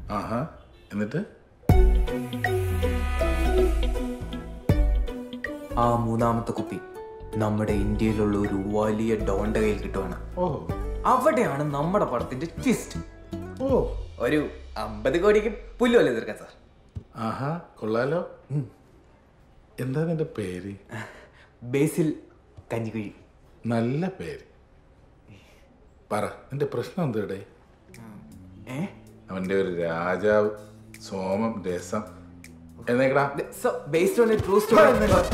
ആഹാ എന്നിട്ട് ആ മൂന്നാമത്തെ കുപ്പി നമ്മുടെ ഇന്ത്യയിലുള്ള ഒരു വലിയ ഡോണ്ട കയ്യിൽ കിട്ടുവാണ് ഓ അവിടെയാണ് നമ്മുടെ പടത്തിന്റെ ട്വിസ്റ്റ് ഓ ഒരു അമ്പത് കോടിക്ക് പുല്ലുമല്ലേ തീർക്കാൻ സാർ ആഹാ കൊള്ളാലോ എന്താ നിന്റെ പേര് ബേസിൽ കഞ്ഞിക്കുഴി നല്ല പേര് പറ നിന്റെ പ്രശ്നം എന്താ ഏ അവന്റെ ഒരു രാജാവ് സോമം രസം എന്നേക്കടാ so based on a true story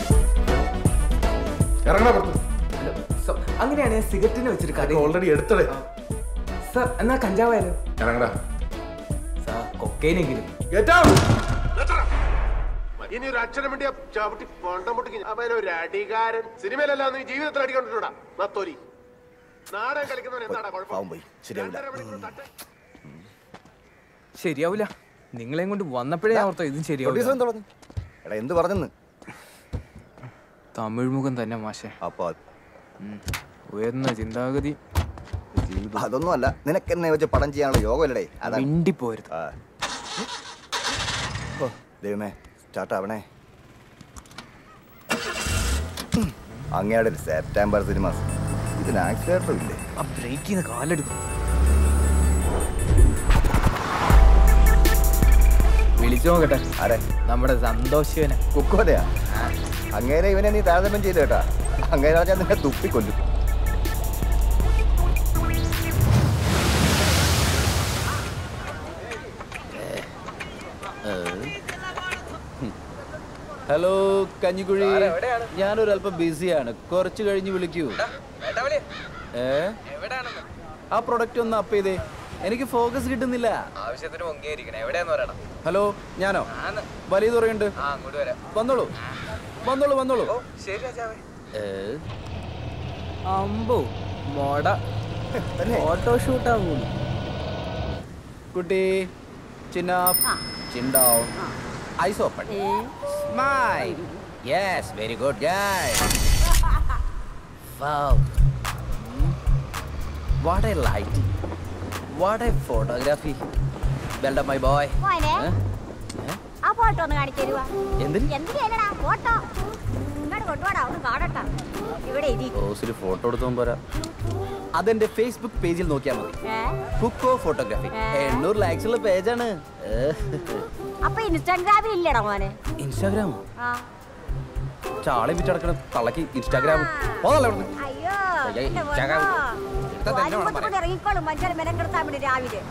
ഇറങ്ങണ പുറത്ത് സോ അങ്ങനെയാണ് ഞാൻ സിഗരറ്റിന് വെച്ചൊരു കഥ ഓൾറെഡി എടുത്തടേ സാർ എന്നാ കഞ്ചാവായാലും ഇറങ്ങടാ സാർ കൊക്കൈനെങ്കിലും ഇനി ഒരു അക്ഷരം വേണ്ടി ആ ചവിട്ടി പണ്ടം പൊട്ടിക്ക് അവൻ ഒരു അടികാരൻ സിനിമയിലല്ല നീ ജീവിതത്തിൽ അടിക്കൊണ്ടിട്ടുണ്ടാ നത്തോലി നാടകം കളിക്കുന്നവൻ എന്താടാ കുഴപ്പം രണ്ടര മണിക്കൂർ തട്ട് ശരിയാവില്ല നിങ്ങളെയും കൊണ്ട് വന്നപ്പോഴേ ഞാൻ ഓർത്തോ ഇതും ശരിയാവില്ല പ്രൊഡ്യൂസർ തുടങ്ങി എടാ എന്ത് പറഞ്ഞെന്ന് തമിഴ് മുഖം തന്നെ മാഷെ അപ്പൊ ഉയർന്ന ചിന്താഗതി അതൊന്നും അല്ല നിനക്ക് എന്നെ വെച്ച് പടം ചെയ്യാനുള്ള യോഗമല്ലേ അതാണ് മിണ്ടിപ്പോരുത് ആ. ഓ, ദൈവമേ സ്റ്റാർട്ട് ആവണേ ഉം. അങ്ങയുടെ ഒരു സെപ്റ്റംബർ സിനിമാസ് ഇതിന് ആക്സിഡേറ്ററും ഇല്ലേ ആ ബ്രേക്ക് ചെയ്ത് കാലെടുക്കും വിളിച്ചു നോക്കട്ടെ ആരെ നമ്മുടെ സന്തോഷവനെ കുക്കോലയാ അങ്ങേരെ ഇവനെ നീ താരതമ്യം ചെയ്തു കേട്ടാ അങ്ങേരെ ഞാൻ നിന്നെ തുപ്പിക്കൊല്ലും ഹലോ കഞ്ഞിക്കുഴി ഞാനൊരു അല്പം ബിസിയാണ് കുറച്ച് കഴിഞ്ഞ് വിളിക്കൂ ഏ ആ പ്രൊഡക്റ്റ് ഒന്ന് അപ്പ് ചെയ്തേ എനിക്ക് ഫോക്കസ് കിട്ടുന്നില്ല ആവശ്യത്തിന് പൊങ്ങിയിരിക്കണേ എവിടെയാന്ന് പറയണം ഹലോ ഞാനോ വലിയ തുറയുണ്ട് ആ അങ്ങോട്ട് വരാം വന്നോളൂ വന്നോളൂ വന്നോളൂ ശരി രാജാവേ ഏ, അമ്പോ മോട ഫോട്ടോഷൂട്ടാ പോലും കുട്ടി ചിന്ന chin down eyes open smile yes very good guy Wow. What a light. What a photography. Well done, my boy. മോനെ ഏ? ആ ഫോട്ടോ ഒന്ന് കാണിച്ചു തരുവാ എന്തിന് എന്തിനാ ഫോട്ടോ ഇങ്ങോട്ട് കൊണ്ടുപോടാ ഒന്ന് കാണട്ടെ ഇവിടെ ഇരി റോസിൽ ഫോട്ടോ എടുത്തോൻ പോരാ അതെന്റെ ഫേസ്ബുക്ക് പേജിൽ നോക്കിയാൽ മതി ഏ? കുക്കോ ഫോട്ടോഗ്രാഫി ഏ? എണ്ണൂറ് ലൈക്സ് ഉള്ള പേജാണ് അപ്പൊ ഇൻസ്റ്റാഗ്രാമിൽ ഇല്ലടാ മോനെ ഇൻസ്റ്റാഗ്രാം ആ ചാളി വിറ്റടക്കണ തള്ളക്ക് ഇൻസ്റ്റാഗ്രാം പോതല്ലേ അവിടുന്ന് അയ്യോ അയ്യോ, എന്റെ ഇൻസ്റ്റാഗ്രാം. പൊന്നോ. എടുത്താ തന്നെ വേണം വാരി കൊണ്ട് ഇറങ്ങിക്കോളും മനുഷ്യരെ മെനക്കെടുത്താൻ വേണ്ടി രാവിലെ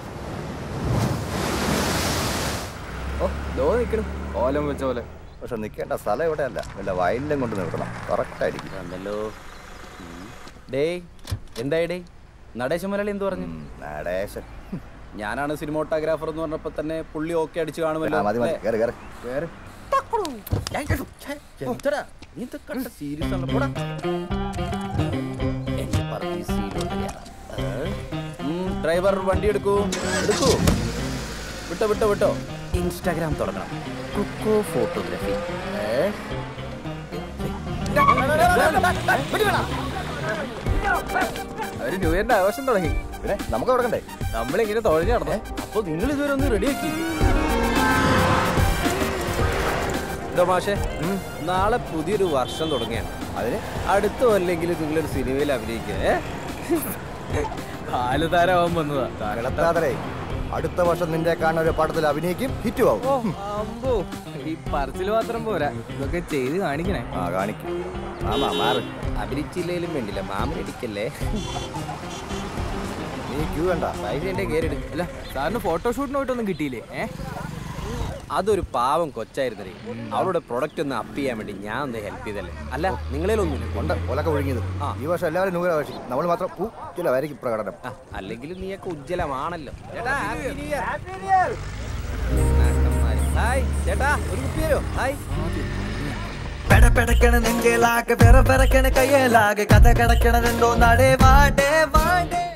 ഓ ദോ നിൽക്കണം ഓലം വെച്ച പോലെ പക്ഷെ നിൽക്കേണ്ട സ്ഥലം ഇവിടെയല്ല വല്ല വയലിലും കൊണ്ട് നിർത്തണം കറക്റ്റ് ആയിരിക്കും വന്നല്ലോ ഡേയ് എന്തായി ഡേ നടേശ മുരളി എന്ത് പറഞ്ഞു ഉം, നടേശൻ ഞാനാണ് സിനിമോട്ടോഗ്രാഫർ എന്ന് പറഞ്ഞപ്പോ തന്നെ പുള്ളി ഓക്കെ അടിച്ചു ആ, കാണുമല്ലോ മതി മതി കയറി കയറി വേറെ എന്തടാ നീ ഇത് കണ്ട സീരിയസ് ആണ് പോടാ എന്റെ പറമ്പി സീലോട്ട് കയറാം. ഏ? ഉം, ഡ്രൈവർ വണ്ടി എടുക്കൂ എടുക്കൂ വിട്ടോ വിട്ടോ വിട്ടോ ഇൻസ്റ്റാഗ്രാം തുടങ്ങണം കുക്കോ ഫോട്ടോഗ്രാഫി അവര് ന്യൂ ഇയറിന്റെ ആഘോഷം തുടങ്ങി പിന്നെ നമുക്ക് തുടങ്ങണ്ടേ നമ്മളിങ്ങനെ തുഴഞ്ഞു നടന്നു അപ്പൊ നിങ്ങൾ ഇതുവരെ ഒന്ന് റെഡിയാക്കി മാഷേ നാളെ പുതിയൊരു വർഷം തുടങ്ങിയാണ് അതിന് അടുത്ത അല്ലെങ്കിൽ നിങ്ങളൊരു സിനിമയിൽ അഭിനയിക്കേ കാലുതാരാവാൻ വന്നതാ കിടത്താതരേ അടുത്ത വർഷം നിന്റെ കാണുന്ന ഒരു പടത്തിൽ അഭിനയിക്കും ഹിറ്റും ആവും അമ്പോ ഈ പറച്ചിൽ മാത്രം പോരാ ഇതൊക്കെ ചെയ്ത് കാണിക്കണേ ആ കാണിക്കും മാമാ മാറ് അഭിനയിച്ചില്ലേലും വേണ്ടില്ല മാമനടിക്കല്ലേ നീ ക്യൂ വേണ്ട പൈസ എന്റെ കയറിട് അല്ല സാറിന് ഫോട്ടോഷൂട്ടിന് പോയിട്ടൊന്നും കിട്ടിയില്ലേ ഏ അതൊരു പാവം കൊച്ചായിരുന്നേ അവളുടെ പ്രൊഡക്റ്റ് ഒന്ന് അപ്പ് ചെയ്യാൻ വേണ്ടി ഞാൻ ഒന്ന് ഹെൽപ്പ് ചെയ്തല്ലേ അല്ല നിങ്ങളേലൊന്നുമില്ല ഉണ്ട് ഒലക്കെ ഒഴുങ്ങിയത് ഈ വർഷം എല്ലാവരും നൂറ് ആഘോഷിക്കും നമ്മൾ മാത്രം പൂ ചിലവായിരിക്കും പ്രകടനം ആ, അല്ലെങ്കിലും നീയൊക്കെ ഉജ്ജ്വലമാണല്ലോ ചേട്ടാ happy new year. ഹായ് ചേട്ടാ ഒരു കുപ്പി തരോ ഹായ് പെടപെടക്കണ നെഞ്ചേലാകെ വിറ വിറക്കണ കയ്യേലാകെ കഥ കിടക്കണതെന്തോ നടേ വാടേ വാടേ